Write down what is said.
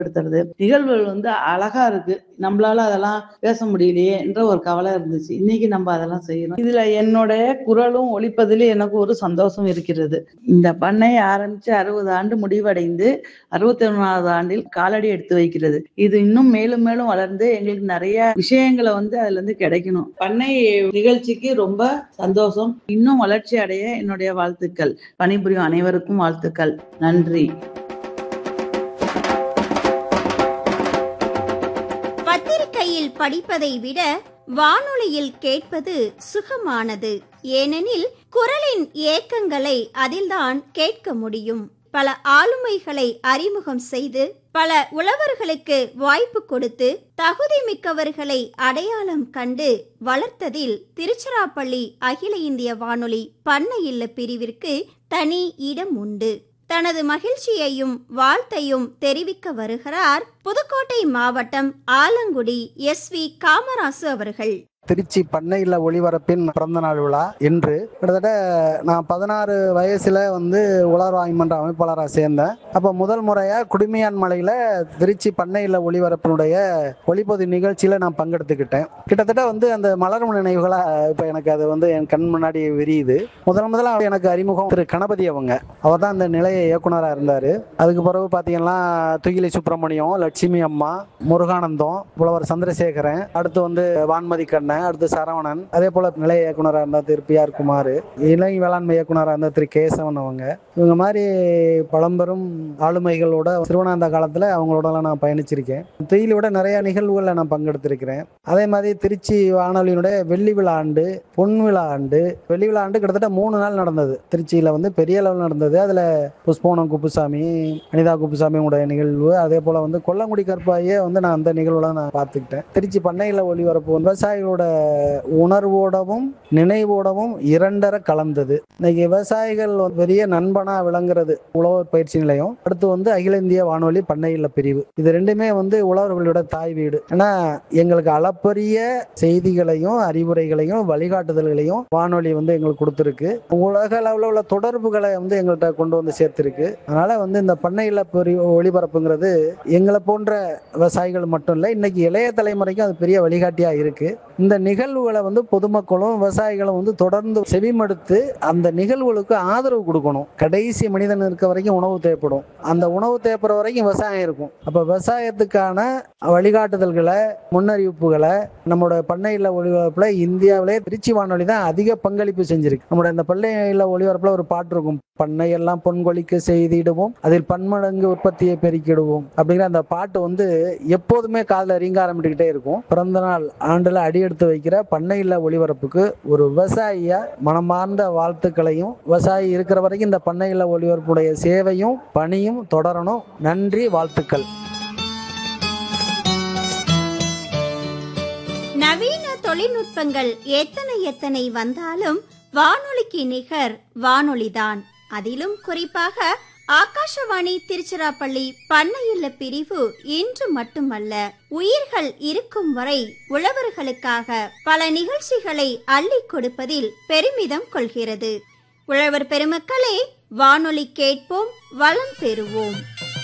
படுத்துறது நிகழ்வுகள் வந்து அழகா இருக்கு நம்மளால அதெல்லாம் பேச முடியலையே என்ற ஒரு கவலை இருந்துச்சு இன்னைக்கு நம்ம அதெல்லாம் செய்யறோம் இதுல என்னுடைய குரலும் ஒழிப்பதில் எனக்கு ஒரு சந்தோஷம் இருக்கிறது இந்த பண்ணை ஆரம்பிச்சு அறுபது ஆண்டு முடிவடைந்து அறுபத்தி ஒன்னாவது ஆண்டில் காலடி எடுத்து வைக்கிறது இது இன்னும் மேலும் மேலும் வளர்ந்து எங்களுக்கு நிறைய விஷயங்களை வந்து அதுல இருந்து கிடைக்கணும் பண்ணை நிகழ்ச்சிக்கு ரொம்ப சந்தோஷம் இன்னும் வளர்ச்சி அடைய என்னுடைய வாழ்த்துக்கள் பணிபுரியும் அனைவருக்கும் வாழ்த்துக்கள் நன்றி பத்திரிகையில் படிப்பதை விட வானொலியில் கேட்பது சுகமானது ஏனெனில் குரலின் ஏக்கங்களை அதில்தான் கேட்க முடியும் பல ஆளுமைகளை அறிமுகம் செய்து பல உழவர்களுக்கு வாய்ப்பு கொடுத்து தகுதி மிக்கவர்களை அடையாளம் கண்டு வளர்த்ததில் திருச்சிராப்பள்ளி அகில இந்திய வானொலி பண்ணை இல்ல பிரிவிற்கு தனி இடம் உண்டு தனது மகிழ்ச்சியையும் வாழ்த்தையும் தெரிவிக்க வருகிறார் புதுக்கோட்டை மாவட்டம் ஆலங்குடி எஸ் வி காமராசு அவர்கள் திருச்சி பண்ணையில் ஒளிபரப்பின் பிறந்த நாள் விழா இன்று கிட்டத்தட்ட நான் பதினாறு வயசுல வந்து உலர் மன்ற அமைப்பாளராக சேர்ந்தேன் அப்போ முதல் முறையாக குடுமியான் மலையில் திருச்சி பண்ணையில் ஒளிபரப்பினுடைய ஒளிப்பதிவு நிகழ்ச்சியில் நான் பங்கெடுத்துக்கிட்டேன் கிட்டத்தட்ட வந்து அந்த மலரும் நினைவுகளாக இப்போ எனக்கு அது வந்து என் கண் முன்னாடி விரியுது முதல் முதல்ல எனக்கு அறிமுகம் திரு கணபதி அவங்க அவர் தான் அந்த நிலைய இயக்குனராக இருந்தார் அதுக்கு பிறகு பார்த்தீங்கன்னா துகிலி சுப்பிரமணியம் லட்சுமி அம்மா முருகானந்தம் புலவர் சந்திரசேகரன் அடுத்து வந்து வான்மதி கண்ணன் அடுத்து சரவணன் அதே போல நிலைய இயக்குனராக இருந்தா திரு பி ஆர் குமார் இளை வேளாண்மை இயக்குனராக இருந்தா திரு கேசவன் அவங்க இவங்க மாதிரி பழம்பெரும் ஆளுமைகளோட திருவண்ணாந்த காலத்துல அவங்களோட நான் பயணிச்சிருக்கேன் துயிலோட நிறைய நிகழ்வுகளில் நான் பங்கெடுத்திருக்கிறேன் அதே மாதிரி திருச்சி வானொலியினுடைய வெள்ளி விழா ஆண்டு பொன் விழா ஆண்டு வெள்ளி விழா ஆண்டு கிட்டத்தட்ட மூணு நாள் நடந்தது திருச்சியில வந்து பெரிய அளவில் நடந்தது அதுல புஷ்போனம் குப்புசாமி அனிதா குப்புசாமியோட நிகழ்வு அதே போல வந்து கொல்லங்குடி கற்பாயே வந்து நான் அந்த நிகழ்வுல நான் பார்த்துக்கிட்டேன் திருச்சி பண்ணையில் ஒளிபரப்பு விவசாயிகளோட உணர்வோடவும் நினைவோடவும் இரண்டர கலந்தது இன்னைக்கு விவசாயிகள் ஒரு பெரிய நண்பனா விளங்குறது உழவர் பயிற்சி நிலையம் அடுத்து வந்து அகில இந்திய வானொலி பண்ணையில பிரிவு இது ரெண்டுமே வந்து உழவர்களோட தாய் வீடு ஏன்னா எங்களுக்கு அளப்பரிய செய்திகளையும் அறிவுரைகளையும் வழிகாட்டுதல்களையும் வானொலி வந்து எங்களுக்கு கொடுத்துருக்கு உலக அளவில் உள்ள தொடர்புகளை வந்து எங்கள்கிட்ட கொண்டு வந்து சேர்த்துருக்கு அதனால வந்து இந்த பண்ணையில பிரிவு ஒளிபரப்புங்கிறது எங்களை போன்ற விவசாயிகள் மட்டும் இல்லை இன்னைக்கு இளைய தலைமுறைக்கும் அது பெரிய வழிகாட்டியா இருக்கு இந்த நிகழ்வுகளை வந்து பொதுமக்களும் விவசாயிகளும் வந்து தொடர்ந்து செவிமடுத்து அந்த நிகழ்வுகளுக்கு ஆதரவு கொடுக்கணும் கடைசி மனிதன் இருக்க வரைக்கும் உணவு தேவைப்படும் அந்த உணவு தேவைப்படுற வரைக்கும் விவசாயம் இருக்கும் அப்ப விவசாயத்துக்கான வழிகாட்டுதல்களை முன்னறிவிப்புகளை நம்மளோட பண்ணையில் ஒளிபரப்புல இந்தியாவிலே திருச்சி வானொலி தான் அதிக பங்களிப்பு செஞ்சிருக்கு நம்மளோட இந்த பண்ணையில் ஒளிபரப்புல ஒரு பாட்டு இருக்கும் பண்ணையெல்லாம் பொன்கொழிக்க செய்திடுவோம் அதில் பன்மடங்கு உற்பத்தியை பெருக்கிடுவோம் அப்படிங்கிற அந்த பாட்டு வந்து எப்போதுமே காதில் ரீங்காரமிட்டுக்கிட்டே இருக்கும் பிறந்த நாள் ஆண்டுல அடியெடுத்து வைக்கிற பண்ணையில் ஒளிபரப்புக்கு ஒரு விவசாயியா மனமார்ந்த வாழ்த்துக்களையும் விவசாயி இருக்கிற வரைக்கும் இந்த பண்ணையில் ஒளிபரப்புடைய சேவையும் பணியும் தொடரணும் நன்றி வாழ்த்துக்கள் நவீன தொழில்நுட்பங்கள் எத்தனை எத்தனை வந்தாலும் வானொலிக்கு நிகர் வானொலிதான் அதிலும் குறிப்பாக ஆகாஷவாணி திருச்சிராப்பள்ளி பண்ணையுள்ள பிரிவு இன்று மட்டுமல்ல உயிர்கள் இருக்கும் வரை உழவர்களுக்காக பல நிகழ்ச்சிகளை அள்ளி கொடுப்பதில் பெருமிதம் கொள்கிறது உழவர் பெருமக்களே வானொலி கேட்போம் வளம் பெறுவோம்